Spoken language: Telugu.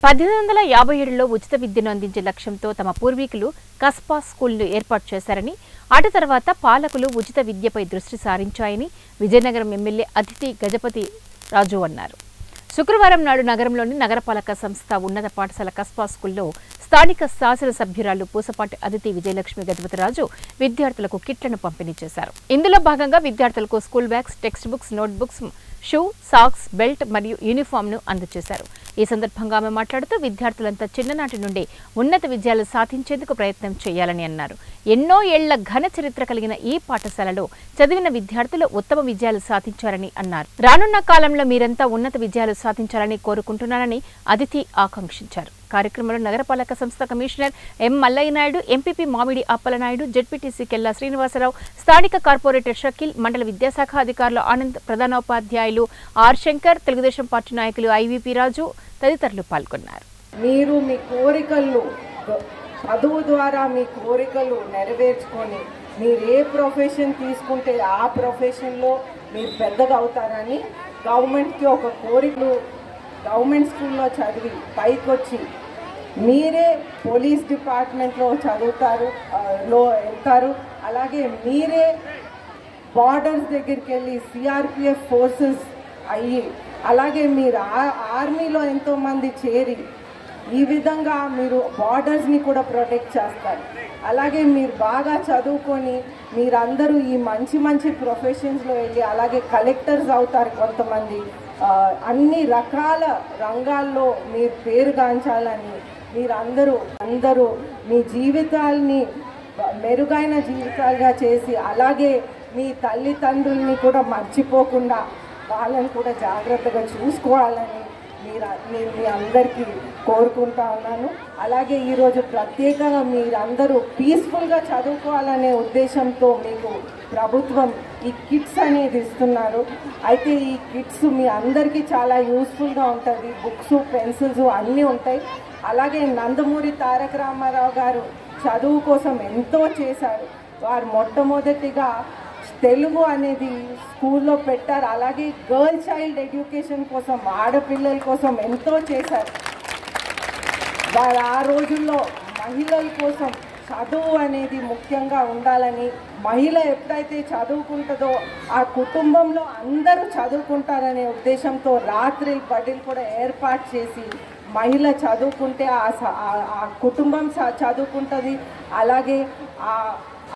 పద్దెనిమిది వందల యాభై ఏడులో ఉచిత విద్యను అందించే లక్ష్యంతో తమ పూర్వీకులు కస్పా స్కూల్ను ఏర్పాటు చేశారని అటు తర్వాత పాలకులు ఉచిత విద్యపై దృష్టి సారించాయని విజయనగరం ఎమ్మెల్యే అతిథి గజపతి రాజు అన్నారు శుక్రవారం నాడు నగరంలోని నగరపాలక సంస్థ ఉన్నత పాఠశాల కస్పా స్కూల్లో స్థానిక శాసనసభ్యురాలు పూసపాటి అదితి విజయలక్ష్మి గజపతిరాజు విద్యార్థులకు కిట్లను పంపిణీ చేశారు ఇందులో భాగంగా విద్యార్థులకు school bags text books note books shoe socks belt మరియు యూనిఫామ్ ను అందజేశారు ఈ సందర్భంగా ఆమె మాట్లాడుతూ విద్యార్థులంతా చిన్ననాటి నుండి ఉన్నత విజయాలు సాధించేందుకు ప్రయత్నం చేయాలని అన్నారు ఎన్నో ఏళ్ల ఘన చరిత్ర కలిగిన ఈ పాఠశాలలో చదివిన విద్యార్థులు ఉత్తమ విజయాలు సాధించారని అన్నారు రానున్న కాలంలో మీరంతా ఉన్నత విజయాలు సాధించాలని కోరుకుంటున్నానని అదితి ఆకాంక్షించారు కార్యక్రమంలో నగరపాలక సంస్థ commissioner M Mallaiah Naidu MPP Mamidi Appalanaidu ZPTC కెల్లా Srinivasarao స్థానిక కార్పొరేటర్ షకీల్ మండల విద్యాశాఖ అధికారులు ఆనంద్ ప్రధానోపాధ్యాయులు ఆర్ శంకర్ తెలుగుదేశం పార్టీ నాయకులు ఐవీపీ రాజు తదితరులు పాల్గొన్నారు మీరు మీ కోరికలను గ- చదువు ద్వారా మీ కోరికలు నెరవేర్చుకొని మీరు ఏ ప్రొఫెషన్ తీసుకుంటే ఆ ప్రొఫెషన్లో మీరు పెద్దగా అవుతారని గవర్నమెంట్కి ఒక కోరికలు గవర్నమెంట్ స్కూల్లో చదివి పైకి వచ్చి మీరే పోలీస్ డిపార్ట్మెంట్లో చదువుతారు ఆ, లో వెళ్తారు అలాగే మీరే బార్డర్స్ దగ్గరికి వెళ్ళి సిఆర్పిఎఫ్ ఫోర్సెస్ అయ్యి అలాగే మీరు ఆ- ఆర్మీలో ఎంతోమంది చేరి ఈ విధంగా మీరు బార్డర్స్ని కూడా ప్రొటెక్ట్ చేస్తారు అలాగే మీరు బాగా చదువుకొని మీరందరూ ఈ మంచి మంచి ప్రొఫెషన్స్లో వెళ్ళి అలాగే కలెక్టర్స్ అవుతారు కొంతమంది ఆ, అన్ని రకాల రంగాల్లో మీరు పేరుగాంచాలని మీరందరూ అందరూ మీ జీవితాల్ని మెరుగైన జీవితాలుగా చేసి అలాగే మీ తల్లిదండ్రుల్ని కూడా మర్చిపోకుండా వాళ్ళని కూడా జాగ్రత్తగా చూసుకోవాలని మీరు నేను మీ అందరికీ కోరుకుంటా ఉన్నాను అలాగే ఈరోజు ప్రత్యేకంగా మీరందరూ పీస్ఫుల్గా చదువుకోవాలనే ఉద్దేశంతో మీకు ప్రభుత్వం ఈ కిట్స్ అనేది ఇస్తున్నారు అయితే ఈ కిట్స్ మీ అందరికీ చాలా యూస్ఫుల్గా ఉంటుంది బుక్స్ పెన్సిల్స్ అన్నీ ఉంటాయి అలాగే నందమూరి తారక రామారావు గారు చదువు కోసం ఎంతో చేశారు వారు మొట్టమొదటిగా తెలుగు అనేది స్కూల్లో పెట్టారు అలాగే గర్ల్ చైల్డ్ ఎడ్యుకేషన్ కోసం ఆడపిల్లల కోసం ఎంతో చేశారు వారు ఆ రోజుల్లో మహిళల కోసం చదువు అనేది ముఖ్యంగా ఉండాలని మహిళ ఎప్పుడైతే చదువుకుంటుందో ఆ కుటుంబంలో అందరూ చదువుకుంటారనే ఉద్దేశంతో రాత్రి బడిలు కూడా ఏర్పాటు చేసి మహిళ చదువుకుంటే ఆ స- ఆ- ఆ కుటుంబం చ- చదువుకుంటుంది అలాగే ఆ